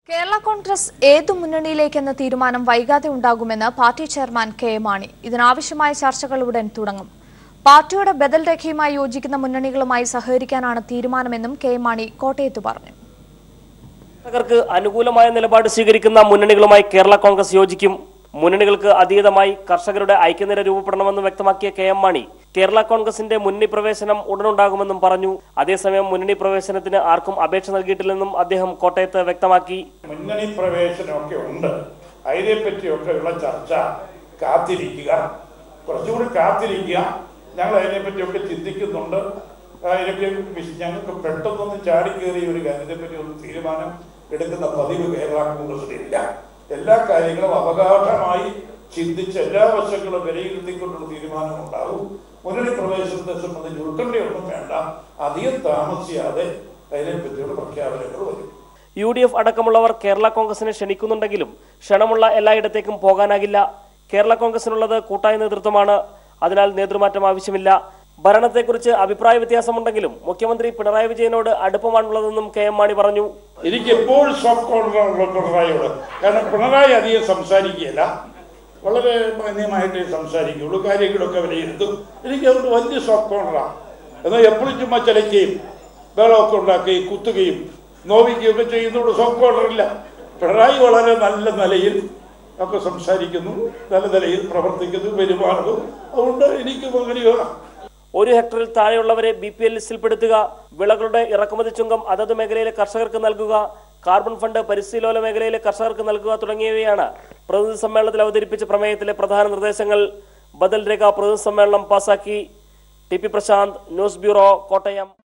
കേരള കോൺഗ്രസ് ഏതു മുന്നണിയിലേക്കെന്ന തീരുമാനം വൈകാതെ ഉണ്ടാകുമെന്ന് party chairman K M Mani ഇതിനാവശ്യമായ ചർച്ചകൾ ഉടൻ തുടങ്ങും പാർട്ടിയുടെ ബദൽ രേഖയുമായി യോജിക്കുന്ന മുന്നണികളുമായി സഹകരിക്കാനാണ് തീരുമാനമെന്നും കെ എം മാണി കോട്ടയത്ത് പറഞ്ഞു കർഷകർക്ക് അനുകൂലമായ നിലപാട് സ്വീകരിക്കുന്ന മുന്നണികളുമായി കേരള കോൺഗ്രസ് യോജിക്കും മുന്നണികൾക്ക് അതീതമായി കർഷകരുടെ ഐക്യനിര രൂപപ്പെടണമെന്ന് വ്യക്തമാക്കിയ കെ എം മാണി കേരള കോൺഗ്രസിന്റെ മുന്നണി പ്രവേശനം ഉടനുണ്ടാകുമെന്നും പറഞ്ഞു അതേസമയം മുന്നണി പ്രവേശനത്തിന് ആർക്കും അപേക്ഷ നൽകിയിട്ടില്ലെന്നും അദ്ദേഹം കോട്ടയത്ത് വ്യക്തമാക്കി മുന്നണി പ്രവേശനമൊക്കെ ഉണ്ട് അതിനെപ്പറ്റിയൊക്കെയുള്ള ചർച്ച കാത്തിരിക്കുക കുറച്ചുകൂടി കാത്തിരിക്കുക ഞങ്ങൾ അതിനെപ്പറ്റിയൊക്കെ ചിന്തിക്കുന്നുണ്ട് അതിനൊക്കെ വിശ- ഞങ്ങൾക്ക് പെട്ടെന്നൊന്നും ചാടിക്കേറിയ ഒരു കാര്യത്തെപ്പറ്റി ഒന്ന് തീരുമാനം എടുക്കുന്ന പതിവ് കേരള കോൺഗ്രസിലില്ല എല്ലാ കാര്യങ്ങളും അവഗാഠമായി ചിന്തിച്ച് എല്ലാ വശങ്ങളും വിലയിരുത്തിക്കൊണ്ടുള്ള തീരുമാനം ഉണ്ടാവും മുന്നണി പ്രവേശനത്തെ സംബന്ധിച്ച് ഉൾക്കൊണ്ടയൊന്നും വേണ്ട അധികം താമസിയാതെ അതിനെപ്പറ്റിയുള്ള പ്രഖ്യാപനങ്ങൾ വരും യു ഡി എഫ് അടക്കമുള്ളവർ കേരള കോൺഗ്രസിനെ ക്ഷണിക്കുന്നുണ്ടെങ്കിലും ക്ഷണമുള്ള എല്ലായിടത്തേക്കും പോകാനാകില്ല കേരള കോൺഗ്രസിനുള്ളത് കൂട്ടായ നേതൃത്വമാണ് അതിനാൽ നേതൃമാറ്റം ആവശ്യമില്ല ഭരണത്തെക്കുറിച്ച് അഭിപ്രായ വ്യത്യാസമുണ്ടെങ്കിലും മുഖ്യമന്ത്രി പിണറായി വിജയനോട് അടുപ്പമാണുള്ളതെന്നും കെ എം മാണി പറഞ്ഞു എനിക്ക് എപ്പോഴും സോഫ്റ്റ് കോർണറുള്ള പിണറായിയോട് കാരണം പിണറായി അധികം സംസാരിക്കുകയില്ല വളരെ മാന്യമായിട്ടേ സംസാരിക്കുകയുള്ളൂ കാര്യങ്ങളൊക്കെ വിലയിരുത്തും എനിക്ക് അതുകൊണ്ട് വലിയ സോഫ്റ്റ് കോർണറാണ് എന്നാൽ എപ്പോഴും ചുമ്മാ ചിലയ്ക്കുകയും ബഹളമൊക്കെ ഉണ്ടാക്കുകയും കുത്തുകയും നോവിക്കുകയും ഒക്കെ ചെയ്യുന്നതുകൊണ്ട് സോഫ്റ്റ് കോർണറില്ല പിണറായി വളരെ നല്ല നിലയിൽ ഒക്കെ സംസാരിക്കുന്നു നല്ല നിലയിൽ പ്രവർത്തിക്കുന്നു പെരുമാറുന്നു അതുകൊണ്ട് എനിക്ക് അങ്ങനെയോ ഒരു ഹെക്ടറിൽ താഴെയുള്ളവരെ ബി പി എൽ ലിസ്റ്റിൽപ്പെടുത്തുക വിളകളുടെ ഇറക്കുമതി ചുങ്കം അതത് മേഖലയിലെ കർഷകർക്ക് നൽകുക കാർബൺ ഫണ്ട് പരിസ്ഥിതിലോല മേഖലയിലെ കർഷകർക്ക് നൽകുക തുടങ്ങിയവയാണ് പ്രതിനിധി സമ്മേളനത്തിൽ അവതരിപ്പിച്ച പ്രമേയത്തിലെ പ്രധാന നിർദ്ദേശങ്ങൾ ബദൽ രേഖ പ്രതിനിധി സമ്മേളനം പാസാക്കി T P Prashanth news bureau Kottayam